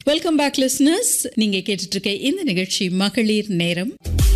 welcome back listeners நீங்க கேட்டுட்டு இருக்க இந்த நிகழ்ச்சி மகளிர் நேரம்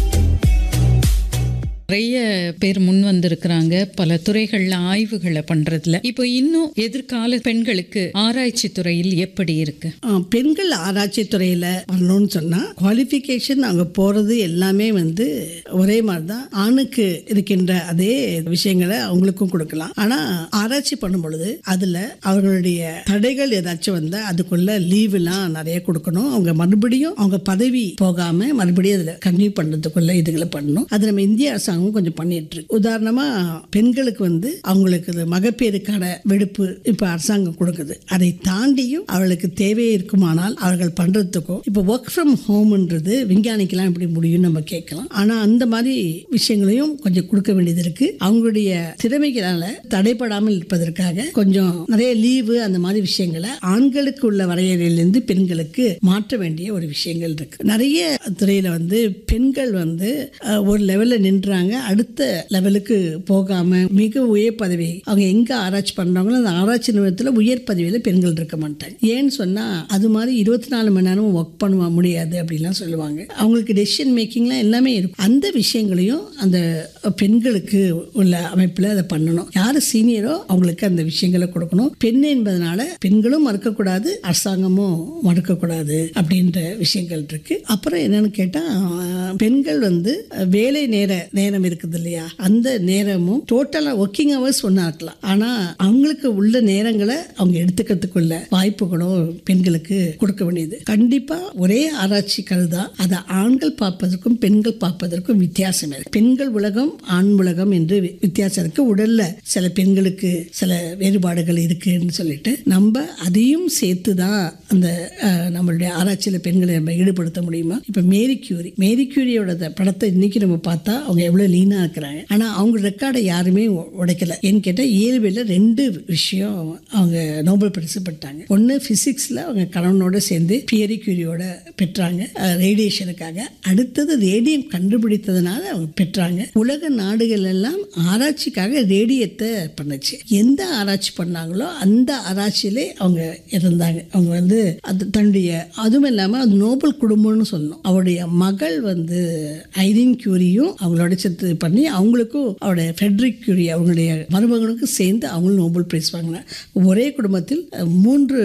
நிறைய பேர் முன் வந்திருக்கிறாங்க பல துறைகள்ல ஆய்வுகளை பண்றதுல இப்போ இன்னும் எதிர்கால பெண்களுக்கு ஆராய்ச்சி துறையில் எப்படி இருக்கு ஆ, பெண்கள் ஆராய்ச்சி துறையில் பண்ணணும்னு சொன்னால் குவாலிஃபிகேஷன் அவங்க போகிறது எல்லாமே வந்து ஒரே மாதிரி தான் ஆணுக்கு இருக்கின்ற அதே விஷயங்களை அவங்களுக்கும் கொடுக்கலாம் ஆனால் ஆராய்ச்சி பண்ணும் பொழுது அதில் அவர்களுடைய தடைகள் ஏதாச்சும் வந்தால் அதுக்குள்ள லீவுலாம் நிறைய கொடுக்கணும் அவங்க மறுபடியும் அவங்க பதவி போகாமல் மறுபடியும் அதில் கன்டினியூ பண்ணுறதுக்குள்ள இதுகளை பண்ணணும் அது நம்ம இந்திய அரசாங்கம் கொஞ்சம் பண்ணிட்டு இருக்கு உதாரணமா பெண்களுக்கு வந்து அவங்களுக்கு இது மகப்பேறுக்கான விடுப்பு இப்ப அரசாங்கம் கொடுக்குது அதை தாண்டியும் அவர்களுக்கு தேவை இருக்குமானால் அவர்கள் பண்றதுக்கும் இப்ப ஒர்க் ஃப்ரம் ஹோம்ன்றது விஞ்ஞானிக்கெல்லாம் எப்படி முடியும்னு நம்ம கேட்கலாம் ஆனா அந்த மாதிரி விஷயங்களையும் கொஞ்சம் கொடுக்க வேண்டியது இருக்கு அவங்களுடைய திறமைகளால தடைப்படாமல் இருப்பதற்காக கொஞ்சம் நிறைய லீவு அந்த மாதிரி விஷயங்களை ஆண்களுக்கு உள்ள வரையறையிலிருந்து பெண்களுக்கு மாற்ற வேண்டிய ஒரு விஷயங்கள் இருக்கு நிறைய துறையில வந்து பெண்கள் வந்து அஹ், ஒரு லெவல்ல நின்றாங்க அடுத்த லெவலுக்கு போகாம மிக உயர் பதவி அவங்க எங்க ஆராய்ச்சி பண்றாங்களோ அந்த ஆராய்ச்சி நிறுவனத்துல உயர் பதவியில பெண்கள் இருக்க மாட்டாங்க ஏன்னு சொன்னா அது மாதிரி இருபத்தி நாலு மணி நேரமும் ஒர்க் பண்ண முடியாது அப்படிலாம் சொல்லுவாங்க அவங்களுக்கு டெசிஷன் மேக்கிங்லாம் எல்லாமே இருக்கும் அந்த விஷயங்களையும் அந்த பெண்களுக்கு உள்ள அமைப்புல அதை பண்ணணும் யாரு சீனியரோ அவங்களுக்கு அந்த விஷயங்களை கொடுக்கணும் பெண் என்பதனால பெண்களும் மறுக்கக்கூடாது அரசாங்கமும் மறுக்கக்கூடாது அப்படின்ற விஷயங்கள் இருக்கு அப்புறம் என்னன்னு கேட்டா அஹ், பெண்கள் வந்து அஹ், வேலை நேர நேரம் இருக்குது இல்லையா அந்த நேரமும் டோட்டலா ஒர்க்கிங் ஹவர்ஸ் ஒன்றா இருக்கலாம் ஆனா அவங்களுக்கு உள்ள நேரங்களை அவங்க எடுத்துக்கிறதுக்குள்ள வாய்ப்புகளும் பெண்களுக்கு கொடுக்க வேண்டியது கண்டிப்பா ஒரே ஆராய்ச்சி கருதா அதை ஆண்கள் பார்ப்பதற்கும் பெண்கள் பார்ப்பதற்கும் வித்தியாசம் இருக்கு பெண்கள் உலகம் ஆண் உலகம் என்று வி- வித்தியாசம் இருக்கு உடல்ல சில பெண்களுக்கு சில வேறுபாடுகள் இருக்குன்னு சொல்லிட்டு நம்ம அதையும் சேர்த்து தான் அந்த அஹ், நம்மளுடைய ஆராய்ச்சியில பெண்களை நம்ம ஈடுபடுத்த முடியுமா இப்ப மேரி கியூரி மேரி கியூரியோட த- படத்தை இன்னைக்கு நம்ம பார்த்தா அவங்க எவ்வளவு லீனா இருக்கிறாங்க ஆனா அவங்க ரெக்கார்டை யாருமே உ- உடைக்கல ஏன்னு கேட்டா இயல்பியல ரெண்டு விஷயம் அவங்க நோபல் பரிசு பெற்றாங்க ஒன்னு பிசிக்ஸ்ல அவங்க கணவனோட சேர்ந்து பியரி கியூரியோட பெற்றாங்க ரேடியேஷனுக்காக அடுத்தது ரேடியம் கண்டுபிடித்ததுனால அவங்க பெற்றாங்க உலக நாடுகள் எல்லாம் ஆராய்ச்சிக்காக ரேடியத்தை பண்ணுச்சு எந்த ஆராய்ச்சி பண்ணாங்களோ அந்த ஆராய்ச்சியிலே அவங்க இருந்தாங்க அவங்க வந்து அது தன்னுடைய அதுவும் இல்லாமல் அது நோபல் குடும்பம்னு சொல்லணும் அவருடைய மகள் வந்து ஐரின் கியூரியும் அவங்களோட சேர்த்து பண்ணி அவங்களுக்கும் அவருடைய ஃபெட்ரிக் கியூரி அவங்களுடைய மருமகனுக்கும் சேர்ந்து அவங்களும் நோபல் பிரைஸ் வாங்கினாங்க ஒரே குடும்பத்தில் அஹ், மூன்று